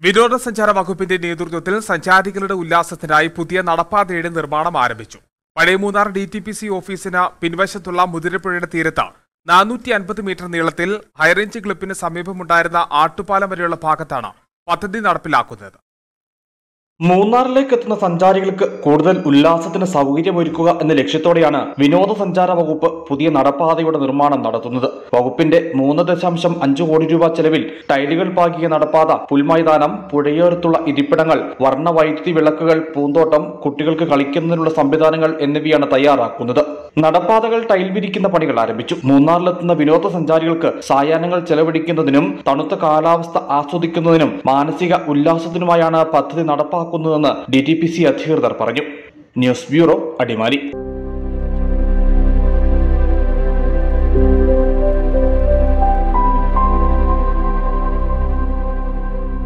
വിനോദസഞ്ചാര വകുപ്പിന്റെ നേതൃത്വത്തിൽ സഞ്ചാരികളുടെ ഉല്ലാസത്തിനായി പുതിയ നടപ്പാതയുടെ നിർമ്മാണം ആരംഭിച്ചു പഴയ Munnar D T P C ഓഫീസിന് പിൻവശത്തുള്ള മുതിരപ്പുഴയുടെ തീരത്ത് നാനൂറ്റി അൻപത് മീറ്റർ നീളത്തിൽ ഹൈറേഞ്ച് ക്ലിപ്പിന് സമീപമുണ്ടായിരുന്ന ആട്ടുപാലം വരെയുള്ള ഭാഗത്താണ് പദ്ധതി നടപ്പിലാക്കുന്നത് മൂന്നാറിലേക്ക് എത്തുന്ന സഞ്ചാരികൾക്ക് കൂടുതൽ ഉല്ലാസത്തിന് സൗകര്യമൊരുക്കുക എന്ന ലക്ഷ്യത്തോടെയാണ് വിനോദസഞ്ചാര വകുപ്പ് പുതിയ നടപ്പാതയുടെ നിർമ്മാണം നടത്തുന്നത് വകുപ്പിന്റെ മൂന്ന് ദശാംശം അഞ്ച് കോടി രൂപ ചെലവിൽ ടൈലുകൾ പാകിയ നടപ്പാത പുൽമൈതാനം പുഴയോരത്തുള്ള ഇരിപ്പിടങ്ങൾ വർണ്ണ വൈദ്യുതി വിളക്കുകൾ പൂന്തോട്ടം കുട്ടികൾക്ക് കളിക്കുന്നതിനുള്ള സംവിധാനങ്ങൾ എന്നിവയാണ് തയ്യാറാക്കുന്നത് നടപ്പാതകൾ ടൈൽ വിരിക്കുന്ന പണികൾ ആരംഭിച്ചു മൂന്നാറിലെത്തുന്ന വിനോദസഞ്ചാരികൾക്ക് സായാഹ്നങ്ങൾ ചെലവഴിക്കുന്നതിനും തണുത്ത കാലാവസ്ഥ ആസ്വദിക്കുന്നതിനും മാനസിക ഉല്ലാസത്തിനുമായാണ് പദ്ധതി നടപ്പാക്കുന്നതെന്ന് ഡി ടി പി സി അധികൃതർ പറഞ്ഞു ന്യൂസ് ബ്യൂറോ അടിമാലി